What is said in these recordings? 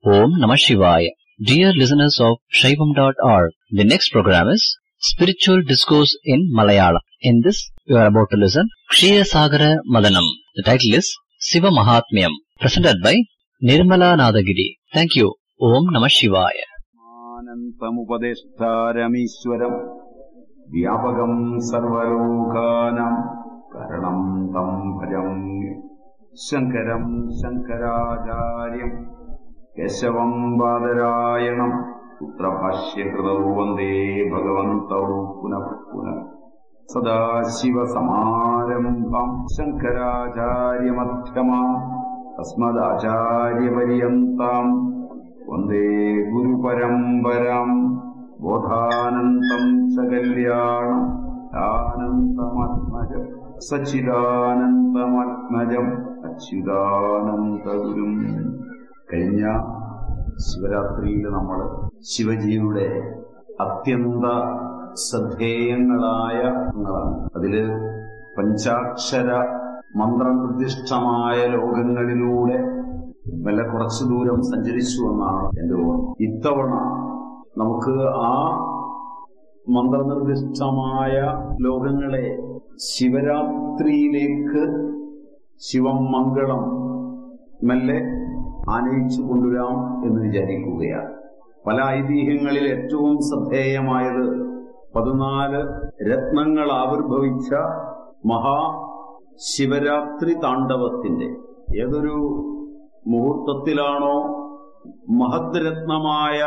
Om Namah Shivaya. Dear listeners of Shaivam.org, the next program is Spiritual Discourse in Malayalam. In this, you are about to listen Kshiya Sagara Madanam. The title is Siva Mahatmyam, presented by Nirmala Nadagiri. Thank you. Om Namah Shivaya. ആനന്തമുപദേഷ്ടാരമീശ്വരം വ്യാപകം സർവലോകാനം കരണം തം ഭജമ്യ ശങ്കരം ശങ്കരാചാര്യം കേശവം ബാദരായണം പുത്രഭാഷ്യകൃതൗ വന്ദേ ഭഗവന്തൗ പുനഃ പുനഃ സദാശിവസമാരംഭം ശങ്കരാചാര്യമധ്യമാം അസ്മദാചാര്യപര്യന്താം വന്ദേ ഗുരുപരമ്പരാം ബോധാനന്തം ച കല്യാണം ആനന്ദമാത്മജം സച്ചിദാനന്ദമാത്മജം അച്യുതാനന്ദഗുരും കഴിഞ്ഞ ശിവരാത്രിയിൽ നമ്മൾ ശിവജിയുടെ അത്യന്ത ശ്രദ്ധേയങ്ങളായ അംഗങ്ങളാണ് അതില് പഞ്ചാക്ഷര മന്ത്രനിർദ്ദിഷ്ടമായ ലോകങ്ങളിലൂടെ വല്ല കുറച്ചു ദൂരം സഞ്ചരിച്ചു എന്നാണ് എന്റെ ഓർമ്മ ഇത്തവണ നമുക്ക് ആ മന്ത്രനിർദ്ദിഷ്ടമായ ലോകങ്ങളെ ശിവരാത്രിയിലേക്ക് ശിവം മംഗളം മെല്ലെ ആനയിച്ചു കൊണ്ടുവരാം എന്ന് വിചാരിക്കുകയാണ് പല ഐതിഹ്യങ്ങളിൽ ഏറ്റവും ശ്രദ്ധേയമായത് പതിനാല് രത്നങ്ങൾ ആവിർഭവിച്ച മഹാ ശിവരാത്രി താണ്ഡവത്തിന്റെ ഏതൊരു മുഹൂർത്തത്തിലാണോ മഹത് രത്നമായ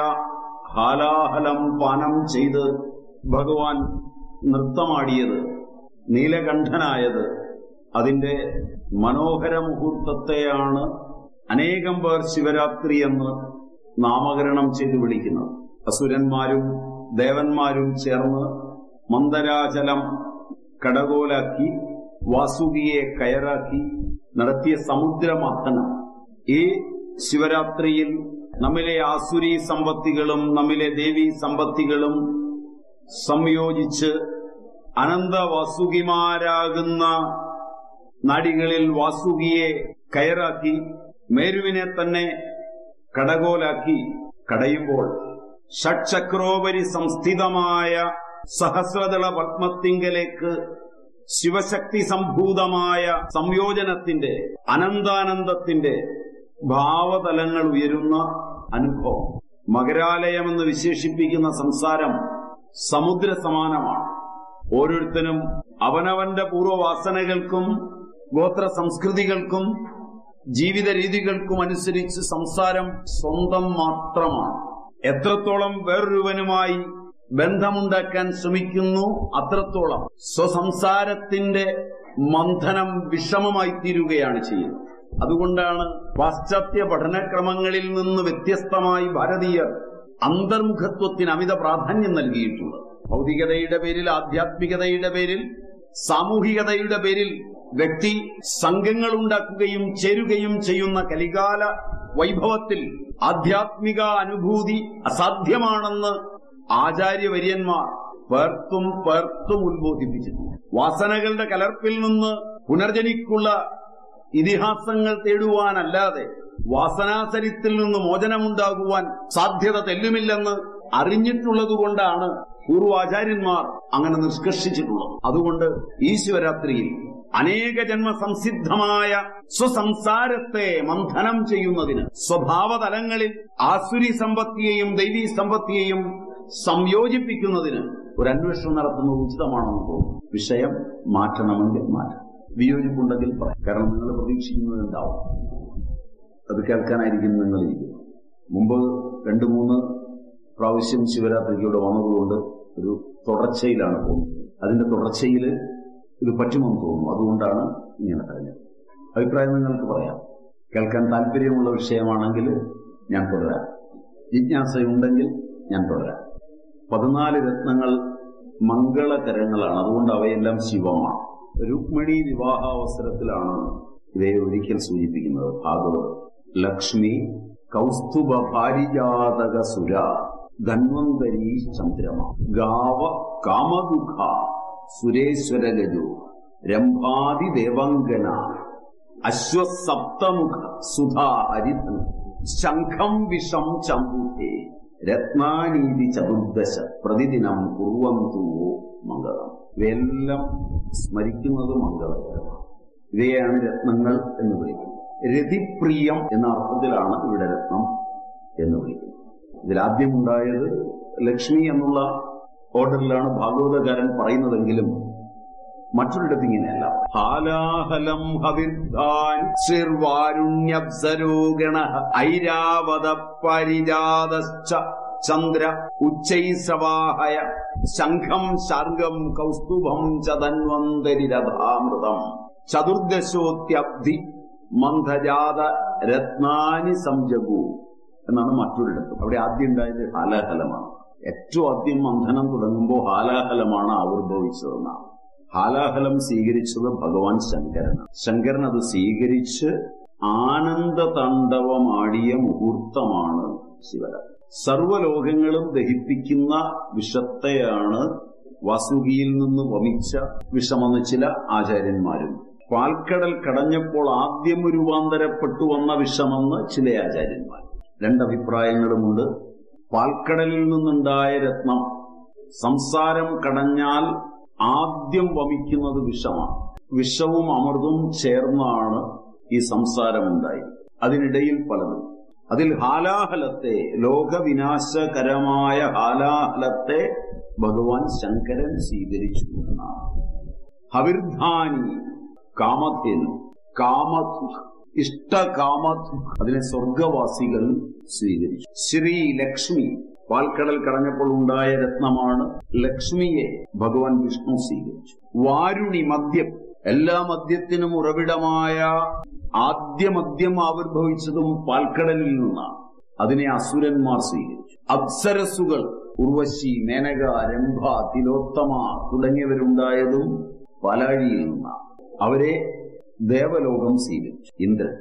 ഹാലാഹലം പാനം ചെയ്ത് ഭഗവാൻ നൃത്തമാടിയത് നീലകണ്ഠനായത് അതിന്റെ മനോഹര മുഹൂർത്തത്തെയാണ് അനേകം പേർ ശിവരാത്രി എന്ന് നാമകരണം ചെയ്ത് വിളിക്കുന്നത് അസുരന്മാരും ദേവന്മാരും ചേർന്ന് മന്ദരാചലം കടകോലാക്കി വാസുകിയെ കയറാക്കി നടത്തിയ സമുദ്രമഥനം ഈ ശിവരാത്രിയിൽ നമ്മിലെ ആസുരി സമ്പത്തികളും നമ്മിലെ ദേവി സമ്പത്തികളും സംയോജിച്ച് അനന്ത വാസുകിമാരാകുന്ന നാടികളിൽ വാസുകിയെ കയറാക്കി മേരുവിനെ തന്നെ കടകോലാക്കി കടയുമ്പോൾ ഷഡ്ചക്രോപരി സംസ്ഥിതമായ സഹസ്രദള പത്മത്തിങ്കലേക്ക് ശിവശക്തി സംഭൂതമായ സംയോജനത്തിന്റെ അനന്താനന്ദത്തിന്റെ ഭാവതലങ്ങൾ ഉയരുന്ന അനുഭവം മകരാലയമെന്ന് വിശേഷിപ്പിക്കുന്ന സംസാരം സമുദ്ര സമാനമാണ് ഓരോരുത്തരും അവനവന്റെ പൂർവ്വവാസനകൾക്കും ഗോത്ര സംസ്കൃതികൾക്കും ജീവിത രീതികൾക്കും അനുസരിച്ച് സംസാരം സ്വന്തം മാത്രമാണ് എത്രത്തോളം വേറൊരുവനുമായി ബന്ധമുണ്ടാക്കാൻ ശ്രമിക്കുന്നു അത്രത്തോളം സ്വസംസാരത്തിന്റെ മന്ഥനം വിഷമമായി തീരുകയാണ് ചെയ്യുന്നത് അതുകൊണ്ടാണ് പാശ്ചാത്യ പഠനക്രമങ്ങളിൽ നിന്ന് വ്യത്യസ്തമായി ഭാരതീയർ അന്തർമുഖത്വത്തിന് അമിത പ്രാധാന്യം നൽകിയിട്ടുള്ളത് ഭൗതികതയുടെ പേരിൽ ആധ്യാത്മികതയുടെ പേരിൽ സാമൂഹികതയുടെ പേരിൽ വ്യക്തി സംഘങ്ങൾ ഉണ്ടാക്കുകയും ചേരുകയും ചെയ്യുന്ന കലികാല വൈഭവത്തിൽ ആധ്യാത്മിക അനുഭൂതി അസാധ്യമാണെന്ന് ആചാര്യവര്യന്മാർ പേർത്തും പേർത്തും ഉത്ബോധിപ്പിച്ചിട്ടുണ്ട് വാസനകളുടെ കലർപ്പിൽ നിന്ന് പുനർജനിക്കുള്ള ഇതിഹാസങ്ങൾ തേടുവാനല്ലാതെ വാസനാസരിത്തിൽ നിന്ന് മോചനമുണ്ടാകുവാൻ സാധ്യത തെല്ലുമില്ലെന്ന് അറിഞ്ഞിട്ടുള്ളതുകൊണ്ടാണ് പൂർവാചാര്യന്മാർ അങ്ങനെ നിഷ്കർഷിച്ചിട്ടുള്ളത് അതുകൊണ്ട് ഈ ശിവരാത്രിയിൽ അനേക ജന്മ സംസിദ്ധമായ സ്വസംസാരത്തെ മന്ഥനം ചെയ്യുന്നതിന് സ്വഭാവതലങ്ങളിൽ ആസുരി സമ്പത്തിയെയും ദൈവീ സമ്പത്തിയെയും സംയോജിപ്പിക്കുന്നതിന് ഒരു അന്വേഷണം നടത്തുന്നത് ഉചിതമാണെന്ന് തോന്നുന്നു വിഷയം മാറ്റണമെങ്കിൽ മാറ്റണം വിയോജിപ്പുണ്ടെങ്കിൽ പറയാം കാരണം നിങ്ങൾ പ്രതീക്ഷിക്കുന്നത് എന്താവും അത് കേൾക്കാനായിരിക്കും നിങ്ങൾ മുമ്പ് രണ്ടു മൂന്ന് പ്രാവശ്യം ശിവരാത്രിക്ക് ഇവിടെ വന്നതുകൊണ്ട് ഒരു തുടർച്ചയിലാണ് പോകുന്നത് അതിന്റെ തുടർച്ചയിൽ ഇത് പറ്റുമെന്ന് തോന്നുന്നു അതുകൊണ്ടാണ് ഇങ്ങനെ പറഞ്ഞത് അഭിപ്രായം നിങ്ങൾക്ക് പറയാം കേൾക്കാൻ താല്പര്യമുള്ള വിഷയമാണെങ്കിൽ ഞാൻ തുടരാം ജിജ്ഞാസയുണ്ടെങ്കിൽ ഞാൻ തുടരാം പതിനാല് രത്നങ്ങൾ മംഗളകരങ്ങളാണ് അതുകൊണ്ട് അവയെല്ലാം ശിവമാണ് രുക്മിണി വിവാഹാവസരത്തിലാണ് ഇവയെ ഒരിക്കൽ സൂചിപ്പിക്കുന്നത് ഭാഗവത് ലക്ഷ്മി കൗസ്തുഭ ഭാരിജാതക സുര ധന്വന്തരീ ചന്ദ്രമ ഗാവ കാമദുഃഖ സുരേശ്വരഗജു രംഭാതി ദേവങ്കന അശ്വസപ്തമുഖ സുധാ ഹരിധൻ ശംഖം വിഷം ചമ്പുഹേ രത്നാനീതി ചതുർദശ പ്രതിദിനം കുറുവന്തു മംഗളം ഇവയെല്ലാം സ്മരിക്കുന്നത് മംഗളകരമാണ് ഇവയാണ് രത്നങ്ങൾ എന്ന് വിളിക്കുന്നത് രതിപ്രിയം എന്ന അർത്ഥത്തിലാണ് ഇവിടെ രത്നം എന്ന് വിളിക്കുന്നത് ഇതിലാദ്യം ഉണ്ടായത് ലക്ഷ്മി എന്നുള്ള ഓർഡറിലാണ് ഭാഗവതകാരൻ പറയുന്നതെങ്കിലും മറ്റൊരിടത്ത് ഇങ്ങനെയല്ല ഹാലാഹലം ഹവിർധാൻ ശിർവാരുണ്യപ്സരോഗണ ഐരാവത പരിജാതശ്ച ചന്ദ്ര ഉച്ചൈസവാഹയ ശംഖം ശാർഗം കൗസ്തുഭം ച തന്വന്തരിരഥാമൃതം ചതുർദശോത്യബ്ധി മന്ദജാത രത്നാനി സംജഗു എന്നാണ് മറ്റൊരിടത്ത് അവിടെ ആദ്യം ഉണ്ടായത് ഹാലാഹലമാണ് ഏറ്റവും ആദ്യം മന്ഥനം തുടങ്ങുമ്പോൾ ഹാലാഹലമാണ് ആവിർഭവിച്ചതെന്നാണ് ഹാലാഹലം സ്വീകരിച്ചത് ഭഗവാൻ ശങ്കരനാണ് ശങ്കരൻ അത് സ്വീകരിച്ച് ആനന്ദ താണ്ഡവമാടിയ മുഹൂർത്തമാണ് ശിവരാത്രി സർവലോകങ്ങളും ദഹിപ്പിക്കുന്ന വിഷത്തെയാണ് വാസുകിയിൽ നിന്ന് വമിച്ച വിഷമെന്ന് ചില ആചാര്യന്മാരും പാൽക്കടൽ കടഞ്ഞപ്പോൾ ആദ്യം രൂപാന്തരപ്പെട്ടു വന്ന വിഷമെന്ന് ചില ആചാര്യന്മാർ രണ്ടഭിപ്രായങ്ങളുമുണ്ട് പാൽക്കടലിൽ നിന്നുണ്ടായ രത്നം സംസാരം കടഞ്ഞാൽ ആദ്യം വമിക്കുന്നത് വിഷമാണ് വിഷവും അമൃതവും ചേർന്നാണ് ഈ സംസാരമുണ്ടായി അതിനിടയിൽ പലതും അതിൽ ഹാലാഹലത്തെ ലോകവിനാശകരമായ ഹാലാഹലത്തെ ഭഗവാൻ ശങ്കരൻ സ്വീകരിച്ചു എന്നാണ് ഹവിർധാനി കാമധേനു കാമധു ഇഷ്ടകാമധു അതിനെ സ്വർഗവാസികൾ സ്വീകരിച്ചു ശ്രീ ലക്ഷ്മി പാൽക്കടൽ കടഞ്ഞപ്പോൾ ഉണ്ടായ രത്നമാണ് ലക്ഷ്മിയെ ഭഗവാൻ വിഷ്ണു സ്വീകരിച്ചു വാരുണി മദ്യം എല്ലാ മദ്യത്തിനും ഉറവിടമായ ആദ്യ മദ്യം ആവിർഭവിച്ചതും പാൽക്കടലിൽ നിന്നാണ് അതിനെ അസുരന്മാർ സ്വീകരിച്ചു അപ്സരസുകൾ ഉർവശി മേനക രംഭ തിലോത്തമ തുടങ്ങിയവരുണ്ടായതും പാലാഴിയിൽ നിന്നാണ് അവരെ ദേവലോകം സ്വീകരിച്ചു ഇന്ദ്രൻ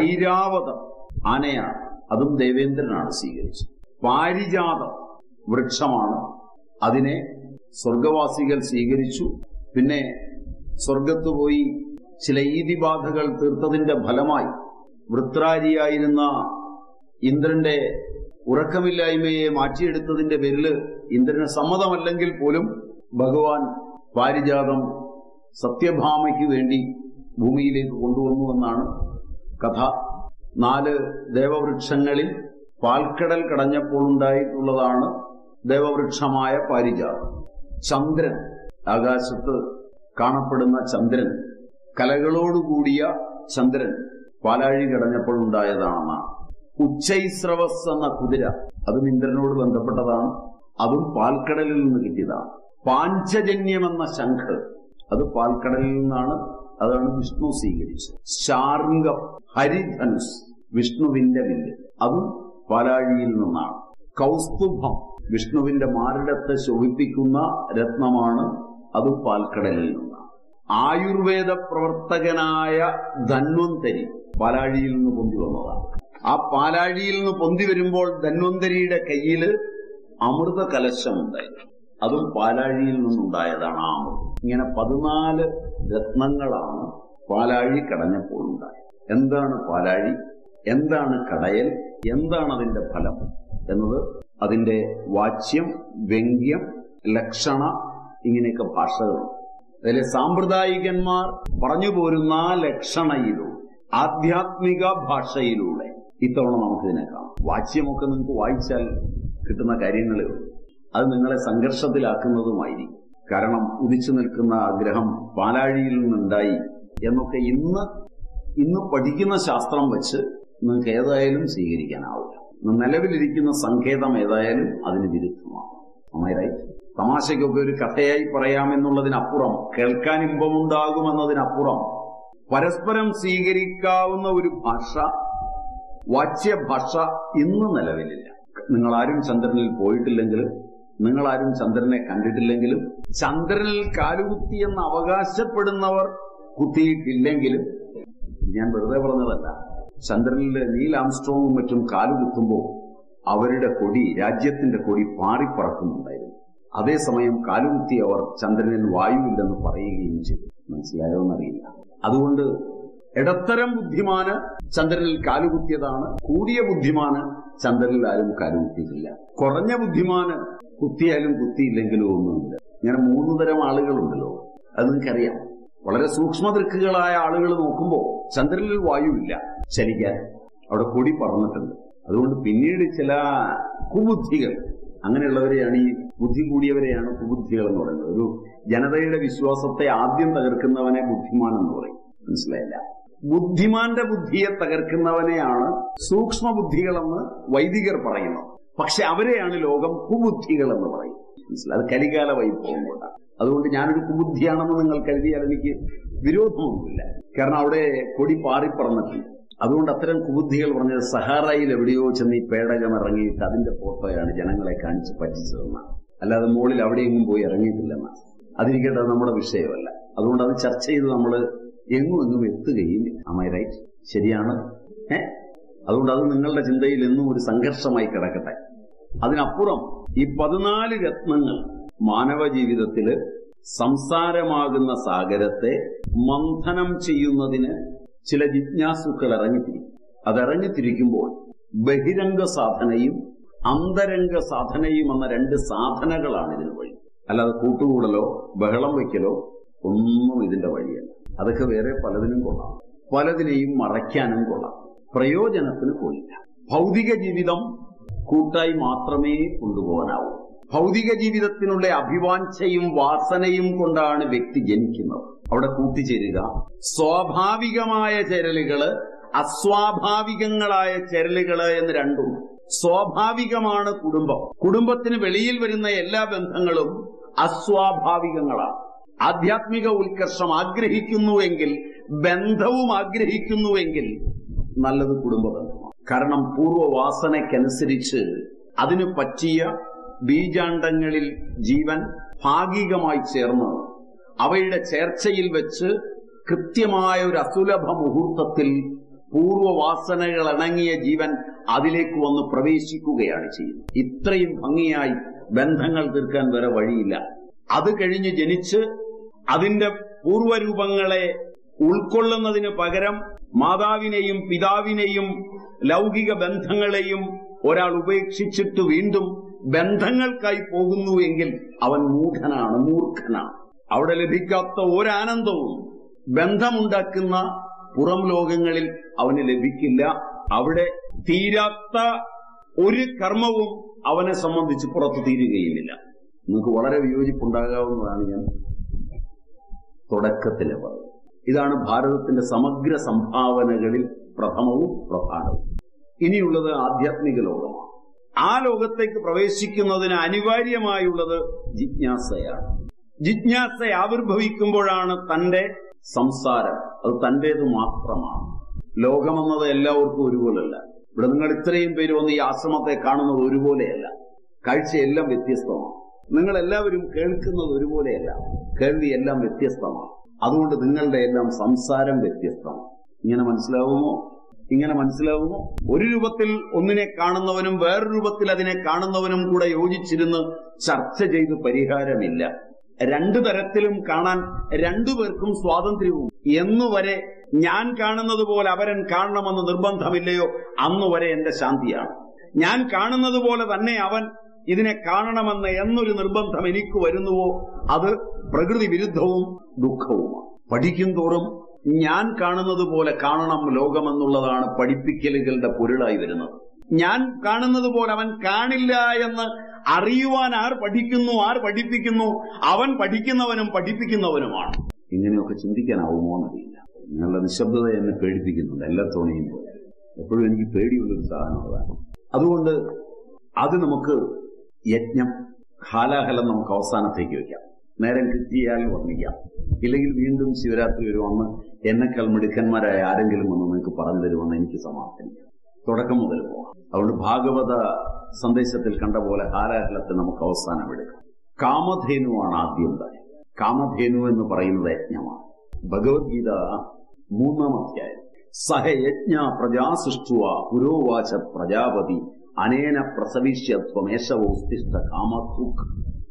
ഐരാവതം ആനയാണ് അതും ദേവേന്ദ്രനാണ് സ്വീകരിച്ചത് പാരിജാതം വൃക്ഷമാണ് അതിനെ സ്വർഗവാസികൾ സ്വീകരിച്ചു പിന്നെ സ്വർഗത്ത് പോയി ചില ഈതിബാധകൾ തീർത്തതിന്റെ ഫലമായി വൃത്രാരിയായിരുന്ന ഇന്ദ്രന്റെ ഉറക്കമില്ലായ്മയെ മാറ്റിയെടുത്തതിന്റെ പേരില് ഇന്ദ്രന് സമ്മതമല്ലെങ്കിൽ പോലും ഭഗവാൻ പാരിജാതം സത്യഭാമയ്ക്ക് വേണ്ടി ഭൂമിയിലേക്ക് കൊണ്ടുവന്നു എന്നാണ് കഥ നാല് ദേവവൃക്ഷങ്ങളിൽ പാൽക്കടൽ കടഞ്ഞപ്പോൾ ഉണ്ടായിട്ടുള്ളതാണ് ദേവവൃക്ഷമായ പാരിജാതം ചന്ദ്രൻ ആകാശത്ത് കാണപ്പെടുന്ന ചന്ദ്രൻ കലകളോടുകൂടിയ ചന്ദ്രൻ പാലാഴി കടഞ്ഞപ്പോൾ ഉണ്ടായതാണെന്നാണ് ഉച്ചൈസ്രവസ് എന്ന കുതിര അതും ഇന്ദ്രനോട് ബന്ധപ്പെട്ടതാണ് അതും പാൽക്കടലിൽ നിന്ന് കിട്ടിയതാണ് പാഞ്ചജന്യം എന്ന ശംഖ് അത് പാൽക്കടലിൽ നിന്നാണ് അതാണ് വിഷ്ണു സ്വീകരിച്ചത് ശാർംഗം ഹരിധനുസ് വിഷ്ണുവിന്റെ വില്ല് അതും പാലാഴിയിൽ നിന്നാണ് കൗസ്തുഭം വിഷ്ണുവിന്റെ മാറിടത്തെ ശോഭിപ്പിക്കുന്ന രത്നമാണ് അതും പാൽക്കടലിൽ നിന്നാണ് ആയുർവേദ പ്രവർത്തകനായ ധന്വന്തരി പാലാഴിയിൽ നിന്ന് പൊന്തി വന്നതാണ് ആ പാലാഴിയിൽ നിന്ന് പൊന്തി വരുമ്പോൾ ധന്വന്തരിയുടെ കയ്യില് അമൃത കലശമുണ്ടായിരുന്നു അതും പാലാഴിയിൽ നിന്നുണ്ടായതാണ് ആ അമൃതം ഇങ്ങനെ പതിനാല് രത്നങ്ങളാണ് പാലാഴി കടഞ്ഞപ്പോൾ ഉണ്ടായത് എന്താണ് പാലാഴി എന്താണ് കടയൽ എന്താണ് അതിന്റെ ഫലം എന്നത് അതിന്റെ വാച്യം വ്യംഗ്യം ലക്ഷണ ഇങ്ങനെയൊക്കെ ഭാഷകളുണ്ട് അതിലെ സാമ്പ്രദായികന്മാർ പറഞ്ഞു പോരുന്ന ലക്ഷണയിലൂടെ ആധ്യാത്മിക ഭാഷയിലൂടെ ഇത്തവണ നമുക്കിതിനെ കാണാം വാച്യമൊക്കെ നിങ്ങൾക്ക് വായിച്ചാൽ കിട്ടുന്ന കാര്യങ്ങളേ ഉള്ളൂ അത് നിങ്ങളെ സംഘർഷത്തിലാക്കുന്നതുമായിരിക്കും കാരണം ഉദിച്ചു നിൽക്കുന്ന ഗ്രഹം പാലാഴിയിൽ നിന്നുണ്ടായി എന്നൊക്കെ ഇന്ന് ഇന്ന് പഠിക്കുന്ന ശാസ്ത്രം വെച്ച് നിങ്ങൾക്ക് ഏതായാലും സ്വീകരിക്കാനാവില്ല ഇന്ന് നിലവിലിരിക്കുന്ന സങ്കേതം ഏതായാലും അതിന് വിരുദ്ധമാണ് അമ്മേരായി തമാശയ്ക്കൊക്കെ ഒരു കഥയായി പറയാമെന്നുള്ളതിനപ്പുറം കേൾക്കാൻ ഇമ്പമുണ്ടാകുമെന്നതിനപ്പുറം പരസ്പരം സ്വീകരിക്കാവുന്ന ഒരു ഭാഷ വാച്യഭാഷ ഇന്ന് നിലവിലില്ല നിങ്ങൾ ആരും ചന്ദ്രനിൽ പോയിട്ടില്ലെങ്കിൽ നിങ്ങൾ ആരും ചന്ദ്രനെ കണ്ടിട്ടില്ലെങ്കിലും ചന്ദ്രനിൽ കാലുകുത്തി എന്ന് അവകാശപ്പെടുന്നവർ കുത്തിയിട്ടില്ലെങ്കിലും ഞാൻ വെറുതെ പറഞ്ഞതല്ല ചന്ദ്രനിൽ നീൽ ആംസ്ട്രോങ്ങും മറ്റും കാലുകുത്തുമ്പോൾ അവരുടെ കൊടി രാജ്യത്തിന്റെ കൊടി പാറിപ്പറക്കുന്നുണ്ടായിരുന്നു അതേസമയം കാലുകുത്തിയവർ ചന്ദ്രനിൽ വായുവില്ലെന്ന് പറയുകയും ചെയ്തു മനസ്സിലായോ എന്നറിയില്ല അതുകൊണ്ട് ഇടത്തരം ബുദ്ധിമാന് ചന്ദ്രനിൽ കാലുകുത്തിയതാണ് കൂടിയ ബുദ്ധിമാന് ചന്ദ്രനിൽ ആരും കാലുകുത്തിയിട്ടില്ല കുറഞ്ഞ ബുദ്ധിമാന് കുത്തിയാലും കുത്തിയില്ലെങ്കിലും ഒന്നുമില്ല ഇങ്ങനെ മൂന്ന് തരം ആളുകളുണ്ടല്ലോ അത് നിങ്ങൾക്കറിയാം വളരെ സൂക്ഷ്മദൃക്കുകളായ ആളുകൾ നോക്കുമ്പോൾ ചന്ദ്രനിൽ വായുവില്ല ചലിക്കാൻ അവിടെ കൊടി പറന്നിട്ടുണ്ട് അതുകൊണ്ട് പിന്നീട് ചില കുബുദ്ധികൾ അങ്ങനെയുള്ളവരെയാണ് ഈ ബുദ്ധി കൂടിയവരെയാണ് കുബുദ്ധികൾ എന്ന് പറയുന്നത് ഒരു ജനതയുടെ വിശ്വാസത്തെ ആദ്യം തകർക്കുന്നവനെ ബുദ്ധിമാൻ എന്ന് പറയും മനസ്സിലായില്ല ബുദ്ധിമാന്റെ ബുദ്ധിയെ തകർക്കുന്നവനെയാണ് സൂക്ഷ്മ ബുദ്ധികളെന്ന് വൈദികർ പറയുന്നത് പക്ഷെ അവരെയാണ് ലോകം കുബുദ്ധികൾ എന്ന് പറയും മനസ്സിലായി അത് കലികാല വൈഭവം കൊണ്ടാണ് അതുകൊണ്ട് ഞാനൊരു കുബുദ്ധിയാണെന്ന് നിങ്ങൾ കരുതിയാൽ എനിക്ക് വിരോധമൊന്നുമില്ല കാരണം അവിടെ കൊടി പാറിപ്പറന്നിട്ടുണ്ട് അതുകൊണ്ട് അത്തരം കുബുദ്ധികൾ പറഞ്ഞത് സഹാറയിൽ എവിടെയോ ചെന്ന് ഈ പേടകം ഇറങ്ങിയിട്ട് അതിന്റെ ഫോട്ടോയാണ് ജനങ്ങളെ കാണിച്ച് പറ്റിച്ചതെന്നാണ് അല്ലാതെ മുകളിൽ അവിടെയെങ്കിലും പോയി ഇറങ്ങിയിട്ടില്ലെന്നാണ് അതിരിക്കട്ടെ അത് നമ്മുടെ വിഷയമല്ല അതുകൊണ്ട് അത് ചർച്ച ചെയ്ത് നമ്മൾ എങ്ങും എങ്ങും എത്തുകയും അമ്മായി റൈറ്റ് ശരിയാണ് ഏ അതുകൊണ്ട് അത് നിങ്ങളുടെ ചിന്തയിൽ എന്നും ഒരു സംഘർഷമായി കിടക്കട്ടെ അതിനപ്പുറം ഈ പതിനാല് രത്നങ്ങൾ മാനവ ജീവിതത്തില് സംസാരമാകുന്ന സാഗരത്തെ മന്ഥനം ചെയ്യുന്നതിന് ചില ജിജ്ഞാസുക്കൾ ഇറങ്ങിത്തിരിക്കും അതിറങ്ങിത്തിരിക്കുമ്പോൾ ബഹിരംഗ സാധനയും അന്തരംഗ സാധനയും എന്ന രണ്ട് സാധനകളാണ് ഇതിന് വഴി അല്ലാതെ കൂട്ടുകൂടലോ ബഹളം വയ്ക്കലോ ഒന്നും ഇതിന്റെ വഴിയല്ല അതൊക്കെ വേറെ പലതിനും കൊള്ളാം പലതിനെയും മറയ്ക്കാനും കൊള്ളാം പ്രയോജനത്തിന് കൊള്ളില്ല ഭൗതിക ജീവിതം കൂട്ടായി മാത്രമേ കൊണ്ടുപോകാനാവൂ ഭൗതിക ജീവിതത്തിനുള്ള അഭിവാഞ്ചയും വാസനയും കൊണ്ടാണ് വ്യക്തി ജനിക്കുന്നത് അവിടെ കൂട്ടിച്ചേരുക സ്വാഭാവികമായ ചരലുകള് അസ്വാഭാവികങ്ങളായ ചരലുകള് എന്ന് രണ്ടും സ്വാഭാവികമാണ് കുടുംബം കുടുംബത്തിന് വെളിയിൽ വരുന്ന എല്ലാ ബന്ധങ്ങളും അസ്വാഭാവികങ്ങളാണ് ആധ്യാത്മിക ഉത്കർഷം ആഗ്രഹിക്കുന്നുവെങ്കിൽ ബന്ധവും ആഗ്രഹിക്കുന്നുവെങ്കിൽ നല്ലത് കുടുംബ ബന്ധമാണ് കാരണം പൂർവ്വവാസനയ്ക്കനുസരിച്ച് അതിന് പറ്റിയ ബീജാണ്ടങ്ങളിൽ ജീവൻ ഭാഗികമായി ചേർന്ന് അവയുടെ ചേർച്ചയിൽ വെച്ച് കൃത്യമായ ഒരു അസുലഭ മുഹൂർത്തത്തിൽ പൂർവ്വവാസനകൾ ഇണങ്ങിയ ജീവൻ അതിലേക്ക് വന്ന് പ്രവേശിക്കുകയാണ് ചെയ്യുന്നത് ഇത്രയും ഭംഗിയായി ബന്ധങ്ങൾ തീർക്കാൻ വേറെ വഴിയില്ല അത് കഴിഞ്ഞ് ജനിച്ച് അതിന്റെ പൂർവ്വരൂപങ്ങളെ ഉൾക്കൊള്ളുന്നതിന് പകരം മാതാവിനെയും പിതാവിനെയും ലൗകിക ബന്ധങ്ങളെയും ഒരാൾ ഉപേക്ഷിച്ചിട്ട് വീണ്ടും ബന്ധങ്ങൾക്കായി പോകുന്നുവെങ്കിൽ അവൻ മൂഢനാണ് മൂർഖനാണ് അവിടെ ലഭിക്കാത്ത ഒരാനന്ദവും ബന്ധമുണ്ടാക്കുന്ന പുറം ലോകങ്ങളിൽ അവന് ലഭിക്കില്ല അവിടെ തീരാത്ത ഒരു കർമ്മവും അവനെ സംബന്ധിച്ച് പുറത്തു തീരുകയുമില്ല നിങ്ങൾക്ക് വളരെ വിയോജിപ്പുണ്ടാകാവുന്നതാണ് ഞാൻ തുടക്കത്തിലെ പറഞ്ഞത് ഇതാണ് ഭാരതത്തിന്റെ സമഗ്ര സംഭാവനകളിൽ പ്രഥമവും പ്രധാനവും ഇനിയുള്ളത് ആധ്യാത്മിക ലോകമാണ് ആ ലോകത്തേക്ക് പ്രവേശിക്കുന്നതിന് അനിവാര്യമായുള്ളത് ജിജ്ഞാസയാണ് ജിജ്ഞാസ ആവിർഭവിക്കുമ്പോഴാണ് തന്റെ സംസാരം അത് തന്റേത് മാത്രമാണ് ലോകമെന്നത് എല്ലാവർക്കും ഒരുപോലല്ല ഇവിടെ നിങ്ങൾ ഇത്രയും പേര് വന്ന് ഈ ആശ്രമത്തെ കാണുന്നത് ഒരുപോലെയല്ല കാഴ്ചയെല്ലാം വ്യത്യസ്തമാണ് നിങ്ങൾ എല്ലാവരും കേൾക്കുന്നത് ഒരുപോലെയല്ല കേൾവി എല്ലാം വ്യത്യസ്തമാണ് അതുകൊണ്ട് നിങ്ങളുടെ എല്ലാം സംസാരം വ്യത്യസ്തമാണ് ഇങ്ങനെ മനസ്സിലാവുമോ ഇങ്ങനെ മനസ്സിലാവുമോ ഒരു രൂപത്തിൽ ഒന്നിനെ കാണുന്നവനും വേറൊരു രൂപത്തിൽ അതിനെ കാണുന്നവനും കൂടെ യോജിച്ചിരുന്ന് ചർച്ച ചെയ്ത് പരിഹാരമില്ല രണ്ടു തരത്തിലും കാണാൻ രണ്ടുപേർക്കും സ്വാതന്ത്ര്യവും എന്നുവരെ ഞാൻ കാണുന്നത് പോലെ അവരൻ കാണണമെന്ന് നിർബന്ധമില്ലയോ അന്നുവരെ എന്റെ ശാന്തിയാണ് ഞാൻ കാണുന്നത് പോലെ തന്നെ അവൻ ഇതിനെ കാണണമെന്ന് എന്നൊരു നിർബന്ധം എനിക്ക് വരുന്നുവോ അത് പ്രകൃതി വിരുദ്ധവും ദുഃഖവുമാണ് പഠിക്കും തോറും ഞാൻ കാണുന്നത് പോലെ കാണണം ലോകമെന്നുള്ളതാണ് പഠിപ്പിക്കലുകളുടെ പൊരുളായി വരുന്നത് ഞാൻ കാണുന്നത് പോലെ അവൻ കാണില്ല എന്ന് അറിയുവാൻ ആർ പഠിക്കുന്നു ആർ പഠിപ്പിക്കുന്നു അവൻ പഠിക്കുന്നവനും പഠിപ്പിക്കുന്നവനുമാണ് ഇങ്ങനെയൊക്കെ ചിന്തിക്കാനാവുമോ എന്നറിയില്ല നിങ്ങളുടെ നിശബ്ദത എന്നെ പേടിപ്പിക്കുന്നുണ്ട് എല്ലാ തോണിയും പോലെ എപ്പോഴും എനിക്ക് പേടിയുള്ളൊരു സാധനം അതാണ് അതുകൊണ്ട് അത് നമുക്ക് യജ്ഞം ഹാലാഹലം നമുക്ക് അവസാനത്തേക്ക് വെക്കാം നേരം കിട്ടിയാൽ വർണ്ണിക്കാം ഇല്ലെങ്കിൽ വീണ്ടും ശിവരാത്രി വരുമെന്ന് എന്നെക്കാൾ മിടുക്കന്മാരായ ആരെങ്കിലും വന്ന് നിങ്ങൾക്ക് പറഞ്ഞു തരുമെന്ന് എനിക്ക് സമാധാനിക്കാം തുടക്കം മുതൽ പോകാം അതുകൊണ്ട് ഭാഗവത സന്ദേശത്തിൽ കണ്ട പോലെ ഹാലാഹലത്തെ നമുക്ക് അവസാനം എടുക്കാം കാമധേനുവാണ് ആദ്യം തന്നെ കാമധേനു എന്ന് പറയുന്നത് യജ്ഞമാണ് ഭഗവത്ഗീത മൂന്നാം അധ്യായം സഹ യജ്ഞ പ്രജാസൃഷ്ടുവ പുരോവാച പ്രജാപതി അനേന പ്രസവിഷ്യത്വമേശവോസ്തിഷ്ഠ കാമധൂക്ക്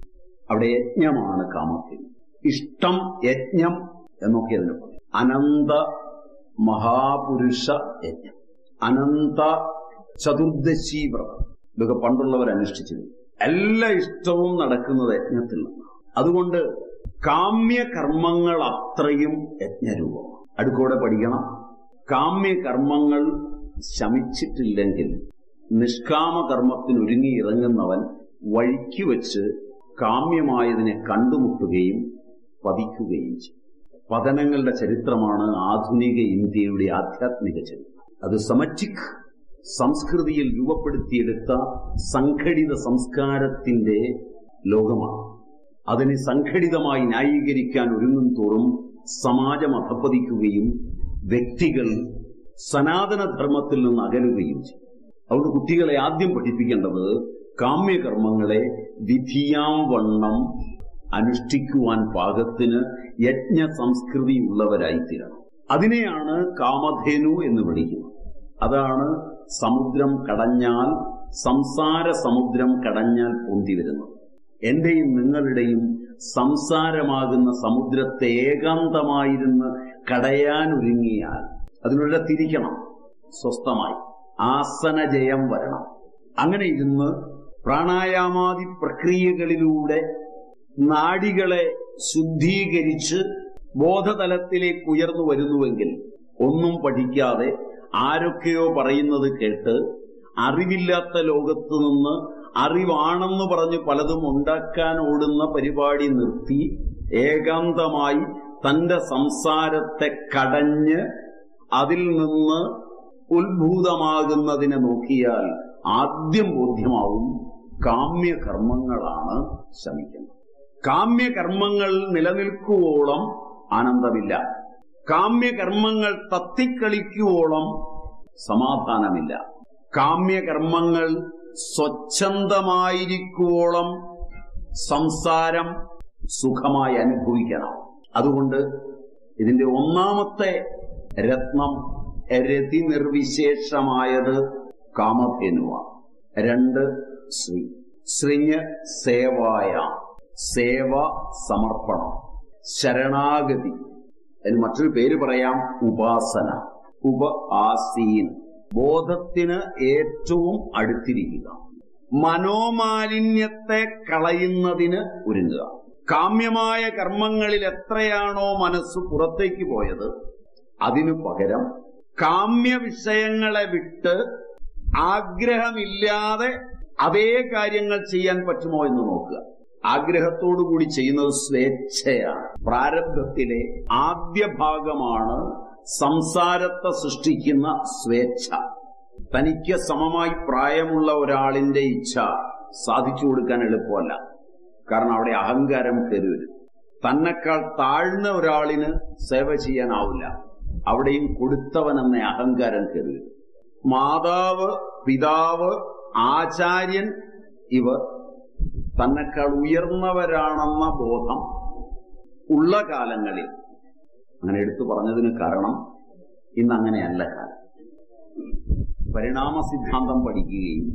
അവിടെ യജ്ഞമാണ് കാമധേനു ഇഷ്ടം യജ്ഞം എന്നൊക്കെ അതിന് പറയും അനന്ത മഹാപുരുഷ യജ്ഞം അനന്ത ചതുർദശി വ്രതം ഇതൊക്കെ പണ്ടുള്ളവർ അനുഷ്ഠിച്ചിരുന്നു എല്ലാ ഇഷ്ടവും നടക്കുന്നത് യജ്ഞത്തിൽ നിന്നാണ് അതുകൊണ്ട് കാമ്യകർമ്മങ്ങൾ അത്രയും യജ്ഞരൂപമാണ് അടുക്കൂടെ പഠിക്കണം കാമ്യകർമ്മങ്ങൾ ശമിച്ചിട്ടില്ലെങ്കിൽ നിഷ്കാമകർമ്മത്തിന് ഒരുങ്ങി ഇറങ്ങുന്നവൻ വഴിക്ക് വെച്ച് കാമ്യമായതിനെ കണ്ടുമുട്ടുകയും പതിക്കുകയും ചെയ്യും പതനങ്ങളുടെ ചരിത്രമാണ് ആധുനിക ഇന്ത്യയുടെ ആധ്യാത്മിക ചരിത്രം അത് സമറ്റിക് സംസ്കൃതിയിൽ രൂപപ്പെടുത്തിയെടുത്ത സംഘടിത സംസ്കാരത്തിന്റെ ലോകമാണ് അതിനെ സംഘടിതമായി ന്യായീകരിക്കാൻ ഒരുങ്ങും തോറും സമാജം അധപ്പതിക്കുകയും വ്യക്തികൾ സനാതനധർമ്മത്തിൽ നിന്ന് അകലുകയും ചെയ്യും അതുകൊണ്ട് കുട്ടികളെ ആദ്യം പഠിപ്പിക്കേണ്ടത് കാമ്യകർമ്മങ്ങളെ വിധിയാം വണ്ണം അനുഷ്ഠിക്കുവാൻ പാകത്തിന് യജ്ഞ സംസ്കൃതി ഉള്ളവരായി തീരണം അതിനെയാണ് കാമധേനു എന്ന് വിളിക്കുന്നത് അതാണ് സമുദ്രം കടഞ്ഞാൽ സംസാര സമുദ്രം കടഞ്ഞാൽ പൊന്തി വരുന്നത് എന്റെയും നിങ്ങളുടെയും സംസാരമാകുന്ന സമുദ്രത്തെ ഏകാന്തമായിരുന്ന് കടയാനൊരുങ്ങിയാൽ അതിനുള്ള തിരിക്കണം സ്വസ്ഥമായി ആസനജയം വരണം അങ്ങനെ ഇരുന്ന് പ്രാണായാമാദി പ്രക്രിയകളിലൂടെ നാഡികളെ ശുദ്ധീകരിച്ച് ബോധതലത്തിലേക്ക് ഉയർന്നു വരുന്നുവെങ്കിൽ ഒന്നും പഠിക്കാതെ ആരൊക്കെയോ പറയുന്നത് കേട്ട് അറിവില്ലാത്ത ലോകത്ത് നിന്ന് അറിവാണെന്ന് പറഞ്ഞ് പലതും ഉണ്ടാക്കാൻ ഓടുന്ന പരിപാടി നിർത്തി ഏകാന്തമായി തന്റെ സംസാരത്തെ കടഞ്ഞ് അതിൽ നിന്ന് ഉത്ഭൂതമാകുന്നതിനെ നോക്കിയാൽ ആദ്യം ബോധ്യമാവും കാമ്യകർമ്മങ്ങളാണ് ശമിക്കുന്നത് കാമ്യകർമ്മങ്ങൾ നിലനിൽക്കുവോളം ആനന്ദമില്ല കാമ്യകർമ്മങ്ങൾ തത്തിക്കളിക്കുവോളം സമാധാനമില്ല കാമ്യകർമ്മങ്ങൾ സ്വച്ഛന്തമായിരിക്കുവോളം സംസാരം സുഖമായി അനുഭവിക്കണം അതുകൊണ്ട് ഇതിന്റെ ഒന്നാമത്തെ രത്നം രതി നിർവിശേഷമായത് കാമധേനുവാണ് രണ്ട് ശ്രീ ശ്രീഞ്ഞ് സേവായ സേവ സമർപ്പണം ശരണാഗതി അതിന് മറ്റൊരു പേര് പറയാം ഉപാസന ഉപ ആസീൻ ബോധത്തിന് ഏറ്റവും അടുത്തിരിക്കുക മനോമാലിന്യത്തെ കളയുന്നതിന് ഒരുങ്ങുക കാമ്യമായ കർമ്മങ്ങളിൽ എത്രയാണോ മനസ്സ് പുറത്തേക്ക് പോയത് അതിനു പകരം കാമ്യ വിഷയങ്ങളെ വിട്ട് ആഗ്രഹമില്ലാതെ അതേ കാര്യങ്ങൾ ചെയ്യാൻ പറ്റുമോ എന്ന് നോക്കുക ആഗ്രഹത്തോടുകൂടി ചെയ്യുന്നത് സ്വേച്ഛയാണ് പ്രാരബ്ധത്തിലെ ആദ്യ ഭാഗമാണ് സംസാരത്തെ സൃഷ്ടിക്കുന്ന സ്വേച്ഛ തനിക്ക് സമമായി പ്രായമുള്ള ഒരാളിന്റെ ഇച്ഛ സാധിച്ചു കൊടുക്കാൻ എളുപ്പമല്ല കാരണം അവിടെ അഹങ്കാരം കയറി വരും തന്നെക്കാൾ താഴ്ന്ന ഒരാളിന് സേവ ചെയ്യാനാവില്ല അവിടെയും കൊടുത്തവൻ എന്ന അഹങ്കാരം കയറി വരും മാതാവ് പിതാവ് ആചാര്യൻ ഇവർ തന്നെക്കാൾ ഉയർന്നവരാണെന്ന ബോധം ഉള്ള കാലങ്ങളിൽ അങ്ങനെ എടുത്തു പറഞ്ഞതിന് കാരണം ഇന്ന് അങ്ങനെയല്ല കാലം പരിണാമ സിദ്ധാന്തം പഠിക്കുകയും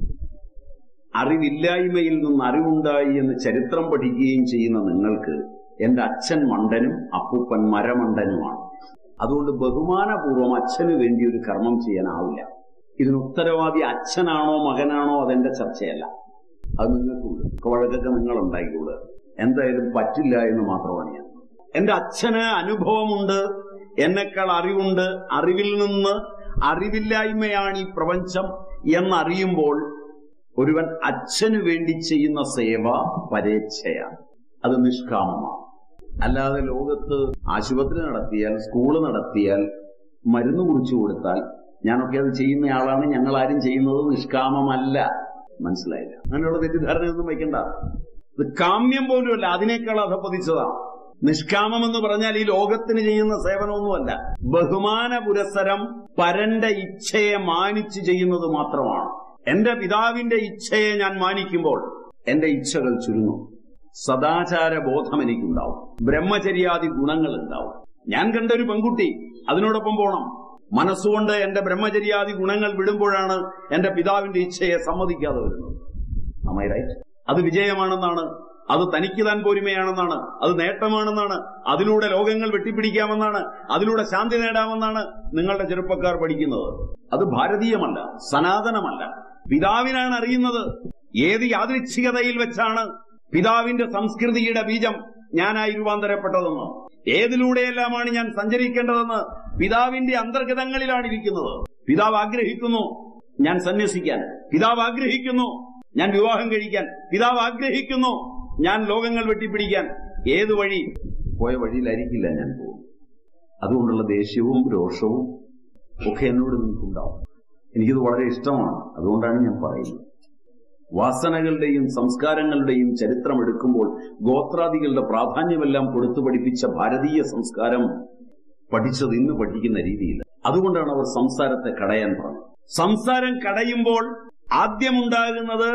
അറിവില്ലായ്മയിൽ നിന്ന് അറിവുണ്ടായി എന്ന് ചരിത്രം പഠിക്കുകയും ചെയ്യുന്ന നിങ്ങൾക്ക് എന്റെ അച്ഛൻ മണ്ടനും അപ്പൂപ്പൻ മരമണ്ടനുമാണ് അതുകൊണ്ട് ബഹുമാനപൂർവ്വം അച്ഛന് വേണ്ടി ഒരു കർമ്മം ചെയ്യാനാവില്ല ഇതിന് ഉത്തരവാദി അച്ഛനാണോ മകനാണോ അതെന്റെ ചർച്ചയല്ല അത് നിങ്ങൾക്കുള്ളൂ വഴക്കൊക്കെ നിങ്ങൾ ഉണ്ടായിക്കുള്ളൂ എന്തായാലും പറ്റില്ല എന്ന് മാത്രമാണ് ഞാൻ എന്റെ അച്ഛന് അനുഭവമുണ്ട് എന്നെക്കാൾ അറിവുണ്ട് അറിവിൽ നിന്ന് അറിവില്ലായ്മയാണ് ഈ പ്രപഞ്ചം എന്നറിയുമ്പോൾ ഒരുവൻ അച്ഛനു വേണ്ടി ചെയ്യുന്ന സേവ പരേച്ഛയാണ് അത് നിഷ്കാമമാണ് അല്ലാതെ ലോകത്ത് ആശുപത്രി നടത്തിയാൽ സ്കൂള് നടത്തിയാൽ മരുന്ന് കുറിച്ചു കൊടുത്താൽ ഞാനൊക്കെ അത് ചെയ്യുന്നയാളാണ് ഞങ്ങൾ ആരും ചെയ്യുന്നത് നിഷ്കാമമല്ല മനസ്സിലായില്ല അങ്ങനെയുള്ള തെറ്റിദ്ധാരണയൊന്നും വയ്ക്കണ്ട ഇത് കാമ്യം പോലുമല്ല അതിനേക്കാൾ അധപ്പതിച്ചതാണ് നിഷ്കാമം എന്ന് പറഞ്ഞാൽ ഈ ലോകത്തിന് ചെയ്യുന്ന സേവനമൊന്നുമല്ല ബഹുമാന പുരസരം പരന്റെ ഇച്ഛയെ മാനിച്ച് ചെയ്യുന്നത് മാത്രമാണ് എന്റെ പിതാവിന്റെ ഇച്ഛയെ ഞാൻ മാനിക്കുമ്പോൾ എന്റെ ഇച്ഛകൾ ചുരുങ്ങും സദാചാര ബോധം എനിക്കുണ്ടാവും ബ്രഹ്മചര്യാദി ഗുണങ്ങൾ ഉണ്ടാവും ഞാൻ കണ്ട ഒരു പെൺകുട്ടി അതിനോടൊപ്പം പോണം മനസ്സുകൊണ്ട് എന്റെ ബ്രഹ്മചര്യാദി ഗുണങ്ങൾ വിടുമ്പോഴാണ് എന്റെ പിതാവിന്റെ ഇച്ഛയെ സമ്മതിക്കാതെ വരുന്നത് റൈറ്റ് അത് വിജയമാണെന്നാണ് അത് തനിക്ക് താൻ പോരുമയാണെന്നാണ് അത് നേട്ടമാണെന്നാണ് അതിലൂടെ ലോകങ്ങൾ വെട്ടിപ്പിടിക്കാമെന്നാണ് അതിലൂടെ ശാന്തി നേടാമെന്നാണ് നിങ്ങളുടെ ചെറുപ്പക്കാർ പഠിക്കുന്നത് അത് ഭാരതീയമല്ല സനാതനമല്ല പിതാവിനാണ് അറിയുന്നത് ഏത് യാദൃച്ഛികതയിൽ വെച്ചാണ് പിതാവിന്റെ സംസ്കൃതിയുടെ ബീജം ഞാനായി രൂപാന്തരപ്പെട്ടതെന്ന് ഏതിലൂടെയെല്ലാമാണ് ഞാൻ സഞ്ചരിക്കേണ്ടതെന്ന് പിതാവിന്റെ അന്തർഗതങ്ങളിലാണ് ഇരിക്കുന്നത് പിതാവ് ആഗ്രഹിക്കുന്നു ഞാൻ സന്യസിക്കാൻ പിതാവ് ആഗ്രഹിക്കുന്നു ഞാൻ വിവാഹം കഴിക്കാൻ പിതാവ് ആഗ്രഹിക്കുന്നു ഞാൻ ലോകങ്ങൾ വെട്ടിപ്പിടിക്കാൻ ഏത് വഴി പോയ വഴിയിലായിരിക്കില്ല ഞാൻ പോകും അതുകൊണ്ടുള്ള ദേഷ്യവും രോഷവും ഒക്കെ എന്നോട് നിങ്ങൾക്കുണ്ടാവും എനിക്കിത് വളരെ ഇഷ്ടമാണ് അതുകൊണ്ടാണ് ഞാൻ പറയുന്നത് വാസനകളുടെയും സംസ്കാരങ്ങളുടെയും ചരിത്രം എടുക്കുമ്പോൾ ഗോത്രാദികളുടെ പ്രാധാന്യമെല്ലാം കൊടുത്തു പഠിപ്പിച്ച ഭാരതീയ സംസ്കാരം പഠിച്ചത് ഇന്ന് പഠിക്കുന്ന രീതിയിൽ അതുകൊണ്ടാണ് അവർ സംസാരത്തെ കടയാൻ പറഞ്ഞത് സംസാരം കടയുമ്പോൾ ആദ്യമുണ്ടാകുന്നത്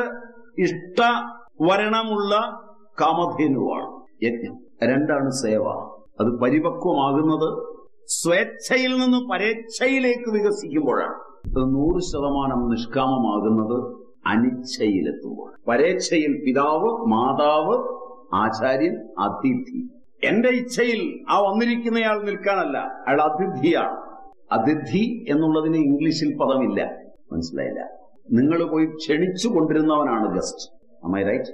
ഇഷ്ടവരണമുള്ള കാമധേനുവാണ് യജ്ഞം രണ്ടാണ് സേവ അത് പരിപക്വമാകുന്നത് സ്വേച്ഛയിൽ നിന്ന് പരേച്ഛയിലേക്ക് വികസിക്കുമ്പോഴാണ് അത് നൂറ് ശതമാനം നിഷ്കാമമാകുന്നത് അനിച്ഛയിലെത്തുമ്പോൾ പരേച്ഛയിൽ പിതാവ് മാതാവ് ആചാര്യൻ അതിഥി എന്റെ ഇച്ഛയിൽ ആ വന്നിരിക്കുന്നയാൾ നിൽക്കാനല്ല അയാൾ അതിഥിയാണ് അതിഥി എന്നുള്ളതിന് ഇംഗ്ലീഷിൽ പദമില്ല മനസ്സിലായില്ല നിങ്ങൾ പോയി ക്ഷണിച്ചു കൊണ്ടിരുന്നവനാണ് ഗസ്റ്റ് അമ്മ റൈറ്റ്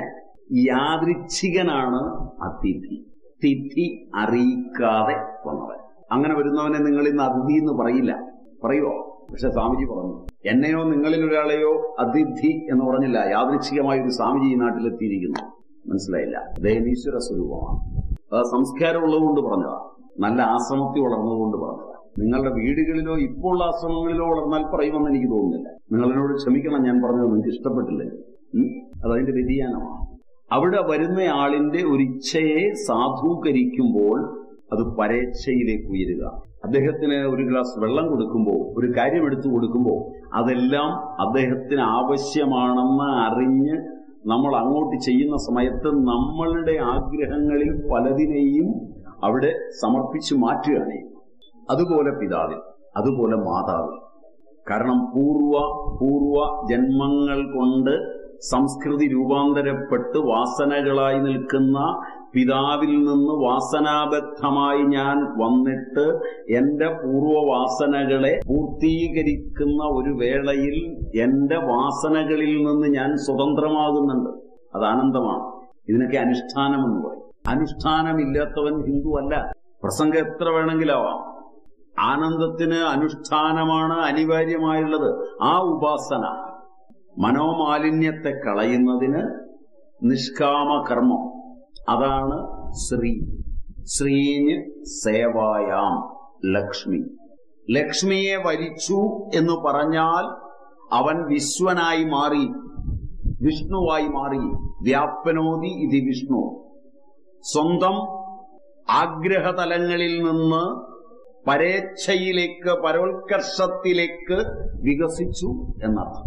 യാദൃച്ഛികനാണ് അതിഥി തിഥി അറിയിക്കാതെ വന്നവൻ അങ്ങനെ വരുന്നവനെ നിങ്ങൾ ഇന്ന് അതിഥി എന്ന് പറയില്ല പറയുവോ പക്ഷെ സ്വാമിജി പറഞ്ഞു എന്നെയോ നിങ്ങളിൽ ഒരാളെയോ അതിഥി എന്ന് പറഞ്ഞില്ല യാദൃച്ഛികമായ ഒരു സ്വാമിജി ഈ നാട്ടിലെത്തിയിരിക്കുന്നു മനസ്സിലായില്ല അദ്ദേഹം ഈശ്വര സ്വരൂപമാണ് അത് സംസ്കാരമുള്ളതുകൊണ്ട് പറഞ്ഞതാ നല്ല ആശ്രമത്തിൽ വളർന്നതുകൊണ്ട് പറഞ്ഞതാ നിങ്ങളുടെ വീടുകളിലോ ഇപ്പോൾ ഉള്ള ആശ്രമങ്ങളിലോ വളർന്നാൽ പറയുമെന്ന് എനിക്ക് തോന്നുന്നില്ല നിങ്ങൾ എന്നോട് ക്ഷമിക്കണം ഞാൻ പറഞ്ഞത് നിങ്ങൾക്ക് ഇഷ്ടപ്പെട്ടില്ലെങ്കിൽ ഉം? അതതിന്റെ വ്യതിയാനമാണ് അവിടെ വരുന്ന ആളിന്റെ ഒരു ഇച്ഛയെ സാധൂകരിക്കുമ്പോൾ അത് പരേച്ഛയിലേക്ക് ഉയരുക അദ്ദേഹത്തിന് ഒരു ഗ്ലാസ് വെള്ളം കൊടുക്കുമ്പോൾ ഒരു കാര്യം എടുത്തു കൊടുക്കുമ്പോൾ അതെല്ലാം അദ്ദേഹത്തിന് ആവശ്യമാണെന്ന് അറിഞ്ഞ് നമ്മൾ അങ്ങോട്ട് ചെയ്യുന്ന സമയത്ത് നമ്മളുടെ ആഗ്രഹങ്ങളിൽ പലതിനെയും അവിടെ സമർപ്പിച്ചു മാറ്റുകയാണ് ചെയ്യുന്നത്. അതുപോലെ പിതാവിൽ അതുപോലെ മാതാവിൽ കാരണം പൂർവ പൂർവ ജന്മങ്ങൾ കൊണ്ട് സംസ്കൃതി രൂപാന്തരപ്പെട്ട് വാസനകളായി നിൽക്കുന്ന പിതാവിൽ നിന്ന് വാസനാബദ്ധമായി ഞാൻ വന്നിട്ട് എന്റെ പൂർവവാസനകളെ പൂർത്തീകരിക്കുന്ന ഒരു വേളയിൽ എന്റെ വാസനകളിൽ നിന്ന് ഞാൻ സ്വതന്ത്രമാകുന്നുണ്ട് അത് ആനന്ദമാണ് ഇതിനൊക്കെ അനുഷ്ഠാനം എന്ന് പറയും അനുഷ്ഠാനമില്ലാത്തവൻ ഹിന്ദു അല്ല പ്രസംഗം എത്ര വേണമെങ്കിലാവാം ആനന്ദത്തിന് അനുഷ്ഠാനമാണ് അനിവാര്യമായുള്ളത് ആ ഉപാസന മനോമാലിന്യത്തെ കളയുന്നതിന് നിഷ്കാമ കർമ്മം അതാണ് ശ്രീ ശ്രീന് സേവായാം ലക്ഷ്മി ലക്ഷ്മിയെ വരിച്ചു എന്ന് പറഞ്ഞാൽ അവൻ വിശ്വനായി മാറി വിഷ്ണുവായി മാറി വ്യാപനോതി ഇത് വിഷ്ണു സ്വന്തം ആഗ്രഹതലങ്ങളിൽ നിന്ന് പരേച്ഛയിലേക്ക് പരോത്കർഷത്തിലേക്ക് വികസിച്ചു എന്നർത്ഥം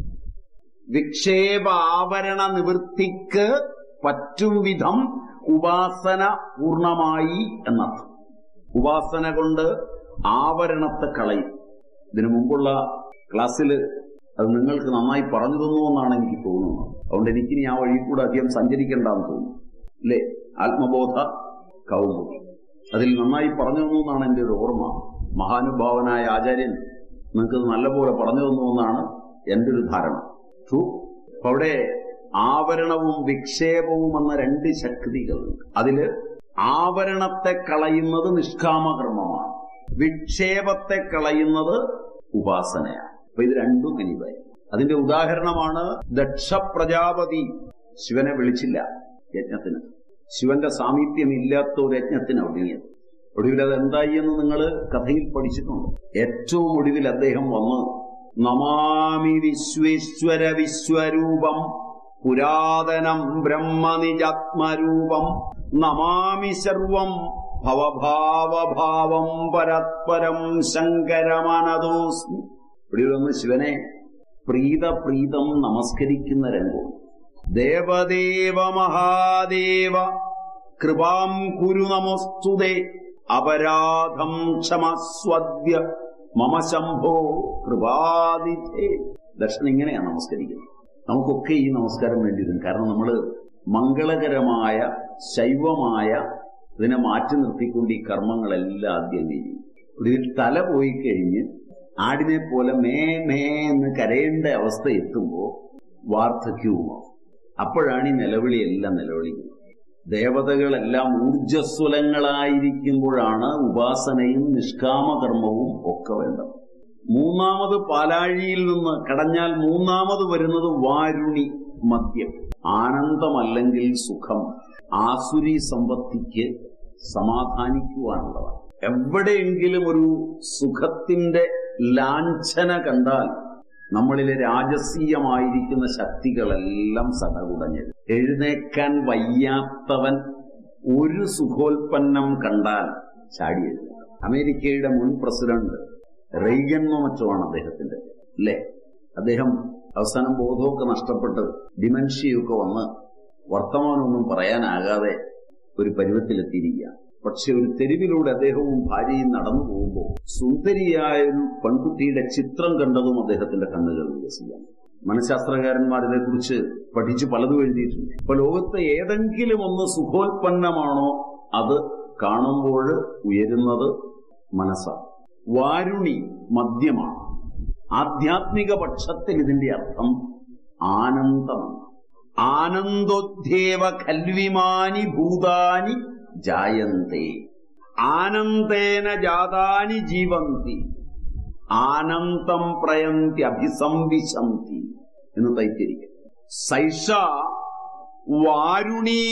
വിക്ഷേപ ആവരണ നിവൃത്തിക്ക് പറ്റും വിധം ഉപാസന പൂർണമായി എന്നർത്ഥം ഉപാസന കൊണ്ട് ആവരണത്തെ കളയും ഇതിനു മുമ്പുള്ള ക്ലാസ്സിൽ അത് നിങ്ങൾക്ക് നന്നായി പറഞ്ഞു തന്നു എന്നാണ് എനിക്ക് തോന്നുന്നത് അതുകൊണ്ട് എനിക്കിനി ആ വഴി കൂടെ അധികം സഞ്ചരിക്കേണ്ടെന്ന് തോന്നുന്നു അല്ലേ ആത്മബോധ കൗമുദി അതിൽ നന്നായി പറഞ്ഞു തന്നു എന്നാണ് എൻ്റെ ഒരു ഓർമ്മ മഹാനുഭാവനായ ആചാര്യൻ നിങ്ങൾക്ക് നല്ലപോലെ പറഞ്ഞു തന്നു എന്നാണ് എൻ്റെ ഒരു ധാരണ ട്രൂ അപ്പൊ അവിടെ ആവരണവും വിക്ഷേപവും എന്ന രണ്ട് ശക്തികളുണ്ട് അതില് ആവരണത്തെ കളയുന്നത് നിഷ്കാമകർമ്മമാണ് വിക്ഷേപത്തെ കളയുന്നത് ഉപാസനയാണ് അപ്പൊ ഇത് രണ്ടും അനിവാര്യം അതിന്റെ ഉദാഹരണമാണ് ദക്ഷ പ്രജാപതി ശിവനെ വിളിച്ചില്ല യജ്ഞത്തിന് ശിവന്റെ സാമീപ്യം ഇല്ലാത്ത ഒരു യജ്ഞത്തിന് ഒടുങ്ങിയത് ഒടുവിൽ അത് എന്തായി എന്ന് നിങ്ങൾ കഥയിൽ പഠിച്ചിട്ടുണ്ട് ഏറ്റവും ഒടുവിൽ അദ്ദേഹം വന്ന് നമാമി വിശ്വേശ്വര വിശ്വരൂപം പുരാതനം ബ്രഹ്മനിജാത്മരൂപം നമാമി സർവം ഭവഭാവഭാവം പരത്പരം ശങ്കരമനദോസ്മി ഇവിടെ വന്ന് ശിവനെ പ്രീത പ്രീതം നമസ്കരിക്കുന്ന രംഗവും ദേവദേവ മഹാദേവ കൃപാം കുരു നമസ്തുതേ അപരാധം ക്ഷമസ്വദ്യ മമ ശംഭോ കൃപാതിഥേ ദർശനം ഇങ്ങനെയാണ് നമസ്കരിക്കുന്നത് നമുക്കൊക്കെ ഈ നമസ്കാരം വേണ്ടി വരും കാരണം നമ്മൾ മംഗളകരമായ ശൈവമായ ഇതിനെ മാറ്റി നിർത്തിക്കൊണ്ട് ഈ കർമ്മങ്ങളെല്ലാം ആദ്യം ചെയ്യും ഒടുവിൽ തല പോയി കഴിഞ്ഞ് ആടിനെ പോലെ മേ മേ എന്ന് കരയേണ്ട അവസ്ഥ എത്തുമ്പോൾ വാർദ്ധക്യവുമാവും അപ്പോഴാണ് ഈ നിലവിളിയെല്ലാം നിലവിളിക്കുന്നത് ദേവതകളെല്ലാം ഊർജസ്വലങ്ങളായിരിക്കുമ്പോഴാണ് ഉപാസനയും നിഷ്കാമകർമ്മവും ഒക്കെ വേണ്ടത് മൂന്നാമത് പാലാഴിയിൽ നിന്ന് കടഞ്ഞാൽ മൂന്നാമത് വരുന്നത് വാരുണി മദ്യം ആനന്ദമല്ലെങ്കിൽ സുഖം ആസുരി സമ്പത്തിക്ക് സമാധാനിക്കുവാനുള്ളതാണ് എവിടെയെങ്കിലും ഒരു സുഖത്തിന്റെ ലാഞ്ചന കണ്ടാൽ നമ്മളിലെ രാജസീയമായിരിക്കുന്ന ശക്തികളെല്ലാം സടകുടഞ്ഞത് എഴുന്നേക്കാൻ വയ്യാത്തവൻ ഒരു സുഖോൽപ്പന്നം കണ്ടാൽ ചാടി എഴുന്നേൽക്കും അമേരിക്കയുടെ മുൻ പ്രസിഡന്റ് റെയ്ഗന്നോ മറ്റോ ആണ് അദ്ദേഹത്തിന്റെ അല്ലേ അദ്ദേഹം അവസാനം ബോധമൊക്കെ നഷ്ടപ്പെട്ട് ഡിമെൻഷ്യയൊക്കെ വന്ന് വർത്തമാനമൊന്നും പറയാനാകാതെ ഒരു പരുവത്തിലെത്തിയിരിക്കുക പക്ഷെ ഒരു തെരുവിലൂടെ അദ്ദേഹവും ഭാര്യയും നടന്നു പോകുമ്പോൾ സുന്ദരിയായ ഒരു പെൺകുട്ടിയുടെ ചിത്രം കണ്ടതും അദ്ദേഹത്തിന്റെ കണ്ണുകൾ വികസിക്കാം മനഃശാസ്ത്രകാരന്മാർ ഇതേക്കുറിച്ച് പഠിച്ചു പലതും എഴുതിയിട്ടുണ്ട് ഇപ്പൊ ലോകത്തെ ഏതെങ്കിലും ഒന്ന് സുഖോൽപ്പന്നമാണോ അത് കാണുമ്പോൾ ഉയരുന്നത് മനസ്സാണ് വാരുണി മദ്യമാണ് ആധ്യാത്മിക പക്ഷത്തിൽ ഇതിന്റെ അർത്ഥം ആനന്ദമാണ് ആനന്ദോദ്ധ്യേവ കൽവിമാനി ഭൂതാനി ജായന്തേ ആനന്ദേന ജാതാനി ജീവന്തി ആനന്ദം പ്രയന്തി അഭിസംവിശന്തി എന്ന് തൈത്തിരിക്കും സൈഷ വാരുണി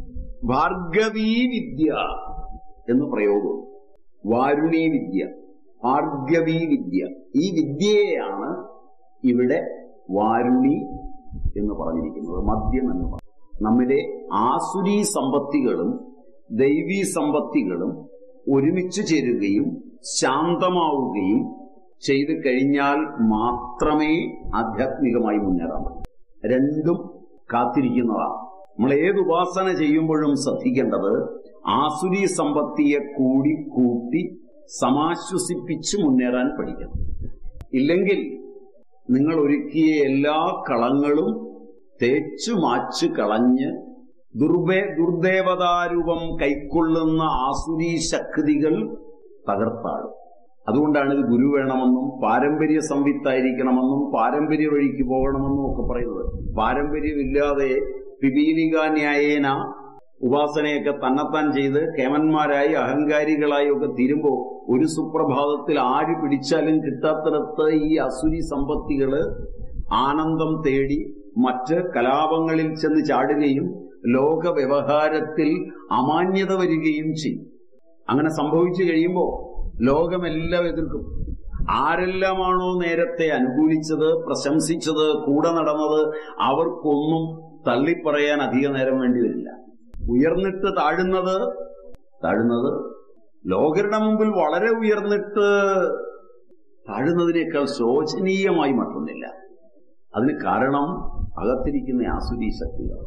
ഭാർഗവീ വിദ്യ എന്ന് പ്രയോഗം വാരുണി വിദ്യ ഭാർഗവീ വിദ്യ ഈ വിദ്യയെയാണ് ഇവിടെ വാരുണി എന്ന് പറഞ്ഞിരിക്കുന്നത് മദ്യം എന്ന് പറഞ്ഞു നമ്മുടെ ആസുരി സമ്പത്തികളും ദൈവീ സമ്പത്തികളും ഒരുമിച്ച് ചേരുകയും ശാന്തമാവുകയും ചെയ്തു കഴിഞ്ഞാൽ മാത്രമേ ആധ്യാത്മികമായി മുന്നേറാൻ പറ്റൂ രണ്ടും കാത്തിരിക്കുന്നതാണ് നമ്മൾ ഏത് ഉപാസന ചെയ്യുമ്പോഴും ശ്രദ്ധിക്കേണ്ടത് ആസുരി സമ്പത്തിയെ കൂടി കൂട്ടി സമാശ്വസിപ്പിച്ച് മുന്നേറാൻ പഠിക്കണം ഇല്ലെങ്കിൽ നിങ്ങൾ ഒരുക്കിയ എല്ലാ കളങ്ങളും തേച്ചു മാച്ച് കളഞ്ഞ് ദുർബേ ദുർദേവതാരൂപം കൈക്കൊള്ളുന്ന ആസുരി ശക്തികൾ തകർത്താടും അതുകൊണ്ടാണ് ഇത് ഗുരു വേണമെന്നും പാരമ്പര്യ സംവിത്തായിരിക്കണമെന്നും പാരമ്പര്യ വഴിക്ക് പോകണമെന്നും ഒക്കെ പറയുന്നത് പാരമ്പര്യമില്ലാതെ പിപീലിക ന്യായേന ഉപാസനയൊക്കെ തന്നെത്താൻ ചെയ്ത് കേമന്മാരായി അഹങ്കാരികളായി ഒക്കെ തീരുമ്പോൾ ഒരു സുപ്രഭാതത്തിൽ ആര് പിടിച്ചാലും കിട്ടാത്തിടത്ത് ഈ അസുരി സമ്പത്തികള് ആനന്ദം തേടി മറ്റ് കലാപങ്ങളിൽ ചെന്ന് ചാടുകയും ലോക വ്യവഹാരത്തിൽ അമാന്യത വരികയും ചെയ്യും അങ്ങനെ സംഭവിച്ചു കഴിയുമ്പോൾ ലോകമെല്ലാം എതിർക്കും ആരെല്ലാമാണോ നേരത്തെ അനുകൂലിച്ചത് പ്രശംസിച്ചത് കൂടെ നടന്നത് അവർക്കൊന്നും തള്ളിപ്പറയാൻ അധിക നേരം വേണ്ടി വരില്ല ഉയർന്നിട്ട് താഴുന്നത് താഴുന്നത് ലോകരുടെ മുമ്പിൽ വളരെ ഉയർന്നിട്ട് താഴുന്നതിനേക്കാൾ ശോചനീയമായി മറ്റൊന്നില്ല അതിന് കാരണം അകത്തിരിക്കുന്ന ആസുരി ശക്തികൾ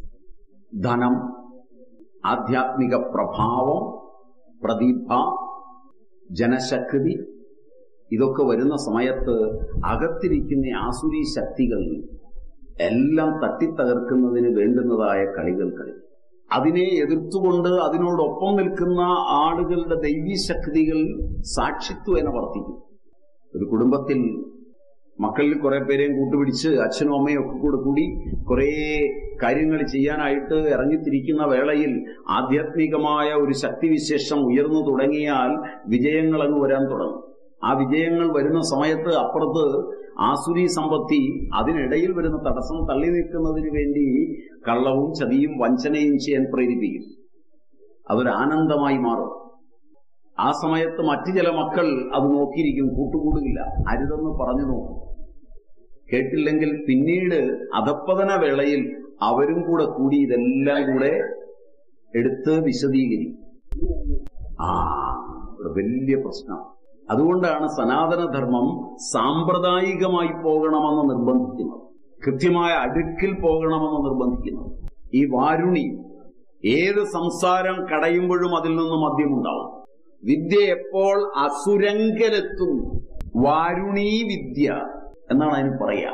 ധനം ആധ്യാത്മിക പ്രഭാവം പ്രതിഭ ജനശക്തി ഇതൊക്കെ വരുന്ന സമയത്ത് അകത്തിരിക്കുന്ന ആസുരി ശക്തികൾ എല്ലാം തട്ടിത്തകർക്കുന്നതിന് വേണ്ടുന്നതായ കളികൾ കളി അതിനെ എതിർത്തുകൊണ്ട് അതിനോടൊപ്പം നിൽക്കുന്ന ആളുകളുടെ ദൈവീ ശക്തികൾ സാക്ഷിത്വം വർത്തിക്കും ഒരു കുടുംബത്തിൽ മക്കളിൽ കുറെ പേരെയും കൂട്ടുപിടിച്ച് അച്ഛനും അമ്മയും ഒക്കെ കൂടെ കൂടി കുറെ കാര്യങ്ങൾ ചെയ്യാനായിട്ട് ഇറങ്ങിത്തിരിക്കുന്ന വേളയിൽ ആധ്യാത്മികമായ ഒരു ശക്തിവിശേഷം ഉയർന്നു തുടങ്ങിയാൽ വിജയങ്ങൾ അങ്ങ് വരാൻ തുടങ്ങും ആ വിജയങ്ങൾ വരുന്ന സമയത്ത് അപ്പുറത്ത് ആസുരി സമ്പത്തി അതിനിടയിൽ വരുന്ന തടസ്സം തള്ളി നിൽക്കുന്നതിന് വേണ്ടി കള്ളവും ചതിയും വഞ്ചനയും ചെയ്യാൻ പ്രേരിപ്പിക്കും അതൊരു ആനന്ദമായി മാറും ആ സമയത്ത് മറ്റു ചില മക്കൾ അത് നോക്കിയിരിക്കും കൂട്ടുകൂടുകില്ല അരുതെന്ന് പറഞ്ഞു നോക്കും കേട്ടില്ലെങ്കിൽ പിന്നീട് അധപ്പതന വേളയിൽ അവരും കൂടെ കൂടി ഇതെല്ലാം കൂടെ എടുത്ത് വിശദീകരിക്കും ആ ഒരു വലിയ പ്രശ്നം അതുകൊണ്ടാണ് സനാതനധർമ്മം സാമ്പ്രദായികമായി പോകണമെന്ന് നിർബന്ധിക്കുന്നത് കൃത്യമായ അടുക്കിൽ പോകണമെന്ന് നിർബന്ധിക്കുന്നത് ഈ വാരുണി ഏത് സംസാരം കടയുമ്പോഴും അതിൽ നിന്ന് മദ്യമുണ്ടാവും വിദ്യ എപ്പോൾ അസുരങ്കലെത്തും വാരുണീ വിദ്യ എന്നാണ് അതിന് പറയാ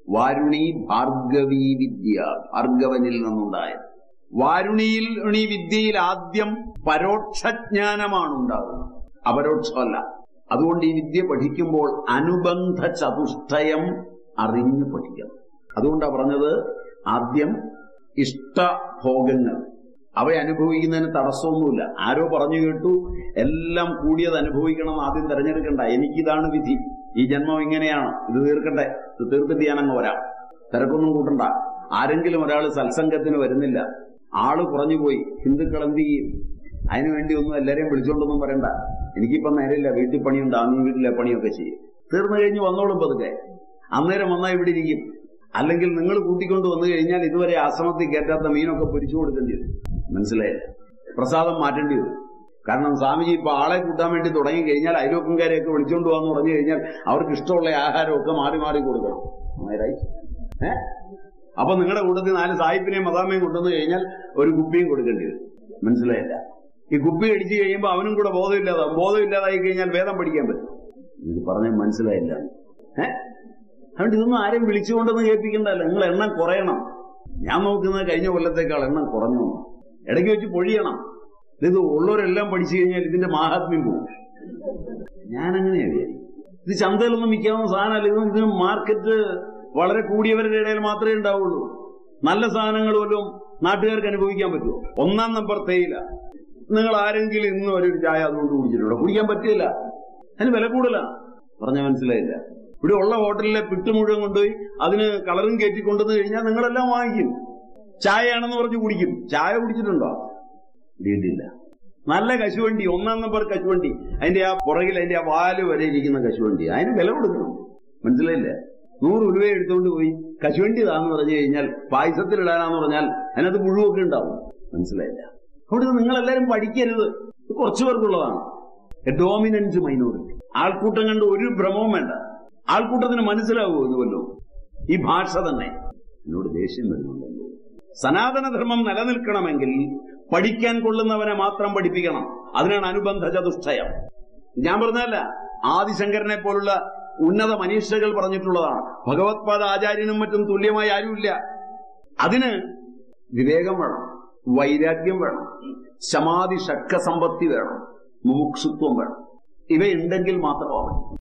വാരുണി ഭാർഗവീ വിദ്യ ഭാർഗവനിൽ നിന്നുണ്ടായത് വാരുണിയിൽ ഈ വിദ്യയിൽ ആദ്യം പരോക്ഷജ്ഞാനമാണ് ഉണ്ടാകുന്നത് അപരോക്ഷമല്ല അതുകൊണ്ട് ഈ വിദ്യ പഠിക്കുമ്പോൾ അനുബന്ധ ചതുഷ്ടയം അറിഞ്ഞു പഠിക്കണം അതുകൊണ്ടാണ് പറഞ്ഞത് ആദ്യം ഇഷ്ടഭോഗങ്ങൾ അവയെ അനുഭവിക്കുന്നതിന് തടസ്സമൊന്നുമില്ല ആരോ പറഞ്ഞു കേട്ടു എല്ലാം കൂടിയത് അനുഭവിക്കണം എന്ന് ആദ്യം തിരഞ്ഞെടുക്കണ്ട എനിക്കിതാണ് വിധി ഈ ജന്മം ഇങ്ങനെയാണ് ഇത് തീർക്കട്ടെ ഇത് തീർത്തിട്ട് ഞാനങ്ങ് വരാം തിരക്കൊന്നും കൂട്ടണ്ട ആരെങ്കിലും ഒരാൾ സത്സംഗത്തിന് വരുന്നില്ല ആള് കുറഞ്ഞു പോയി ഹിന്ദുക്കൾ എന്ത് ചെയ്യും അതിനുവേണ്ടി ഒന്നും എല്ലാരെയും വിളിച്ചോണ്ടൊന്നും പറയണ്ട എനിക്കിപ്പം നേരമില്ല വീട്ടിൽ പണിയുണ്ട് ആ നീ വീട്ടിലെ പണിയൊക്കെ ചെയ്യും തീർന്നു കഴിഞ്ഞ് വന്നോളും പതുക്കെ അന്നേരം വന്നാൽ ഇവിടെ ഇരിക്കും അല്ലെങ്കിൽ നിങ്ങൾ കൂട്ടിക്കൊണ്ട് വന്നു കഴിഞ്ഞാൽ ഇതുവരെ ആശ്രമത്തിൽ കയറ്റാത്ത മീനൊക്കെ പൊരിച്ചു കൊടുക്കേണ്ടി വരും മനസ്സിലായില്ല പ്രസാദം മാറ്റേണ്ടി വരും കാരണം സ്വാമിജി ഇപ്പൊ ആളെ കൂട്ടാൻ വേണ്ടി തുടങ്ങി കഴിഞ്ഞാൽ അയലോക്കംകാരെയൊക്കെ വിളിച്ചുകൊണ്ട് പോകാന്ന് പറഞ്ഞു കഴിഞ്ഞാൽ അവർക്ക് ഇഷ്ടമുള്ള ആഹാരമൊക്കെ മാറി മാറി കൊടുക്കണം ഏ അപ്പൊ നിങ്ങളുടെ കൂട്ടത്തിൽ നാല് സാഹിബിനെയും മദാമയും കൊണ്ടുവന്നു കഴിഞ്ഞാൽ ഒരു കുപ്പിയും കൊടുക്കേണ്ടി വരും മനസ്സിലായില്ല ഈ കുപ്പി അടിച്ചു കഴിയുമ്പോൾ അവനും കൂടെ ബോധമില്ലാതാവും ബോധമില്ലാതായി കഴിഞ്ഞാൽ വേദം പഠിക്കാൻ പറ്റും ഇത് പറഞ്ഞ മനസ്സിലായില്ല ഏഹ് അതുകൊണ്ട് ഇതൊന്നും ആരെയും വിളിച്ചുകൊണ്ടൊന്നും കേൾപ്പിക്കണ്ടല്ലോ നിങ്ങൾ എണ്ണം കുറയണം ഞാൻ നോക്കുന്നത് കഴിഞ്ഞ കൊല്ലത്തേക്കാൾ എണ്ണം കുറഞ്ഞു ഇടയ്ക്ക് വെച്ച് പൊഴിയണം ഇത് ഉള്ളവരെല്ലാം പഠിച്ചു കഴിഞ്ഞാൽ ഇതിന്റെ മാഹാത്മ്യം പോകും ഞാൻ അങ്ങനെയാ വിചാരിക്കും ഇത് ചന്തയിലൊന്നും വിൽക്കാവുന്ന സാധനമല്ല ഇത് ഇതിന് മാർക്കറ്റ് വളരെ കൂടിയവരുടെ ഇടയിൽ മാത്രമേ ഉണ്ടാവുള്ളൂ നല്ല സാധനങ്ങൾ വല്ലതും നാട്ടുകാർക്ക് അനുഭവിക്കാൻ പറ്റുമോ ഒന്നാം നമ്പർ തേയില നിങ്ങൾ ആരെങ്കിലും ഇന്ന് ഒരു ചായ അതുകൊണ്ട് കുടിച്ചിട്ടുണ്ടോ കുടിക്കാൻ പറ്റില്ല അതിന് വില കൂടുതലാണ് പറഞ്ഞ മനസ്സിലായില്ല ഇവിടെ ഉള്ള ഹോട്ടലിലെ പിട്ട് മുഴുവൻ കൊണ്ടുപോയി അതിന് കളറും കയറ്റി കൊണ്ടുവന്ന് കഴിഞ്ഞാൽ നിങ്ങളെല്ലാം വാങ്ങിക്കും ചായയാണെന്ന് പറഞ്ഞ് കുടിക്കും ചായ കുടിച്ചിട്ടുണ്ടോ ഇല്ല നല്ല കശുവണ്ടി ഒന്നാം നമ്പർ കശുവണ്ടി അതിന്റെ ആ പുറകിൽ അതിന്റെ ആ വാല് വരെ ഇരിക്കുന്ന കശുവണ്ടി അതിന് വില കൊടുക്കണം മനസ്സിലായില്ലേ നൂറ് ഉലുവ എടുത്തുകൊണ്ട് പോയി കശുവണ്ടി താന്ന് പറഞ്ഞു കഴിഞ്ഞാൽ പായസത്തിലിടാനാന്ന് പറഞ്ഞാൽ അതിനകത്ത് മുഴുവൊക്കെ ഉണ്ടാവും മനസ്സിലായില്ല അവിടെ നിങ്ങളെല്ലാരും പഠിക്കരുത് ഇത് കുറച്ചു പേർക്കുള്ളതാണ് ഡോമിനൻസ് മൈനോറിറ്റി ആൾക്കൂട്ടം കണ്ട് ഒരു ഭ്രമവും വേണ്ട ആൾക്കൂട്ടത്തിന് മനസ്സിലാവുമോ ഇതുവല്ലോ ഈ ഭാഷ തന്നെ എന്നോട് ദേഷ്യം വരുന്നുണ്ടല്ലോ സനാതനധർമ്മം നിലനിൽക്കണമെങ്കിൽ പഠിക്കാൻ കൊള്ളുന്നവനെ മാത്രം പഠിപ്പിക്കണം അതിനാണ് അനുബന്ധ ചതുഷ്ടയം ഞാൻ പറഞ്ഞതല്ല ആദിശങ്കരനെ പോലുള്ള ഉന്നത മനീഷകൾ പറഞ്ഞിട്ടുള്ളതാണ് ഭഗവത്പാദ ആചാര്യനും മറ്റും തുല്യമായി ആരുമില്ല അതിന് വിവേകം വേണം വൈരാഗ്യം വേണം ശമാധി ഷക്ക സമ്പത്തി വേണം മുമുക്ഷുത്വം വേണം ഇവയുണ്ടെങ്കിൽ മാത്രമാവും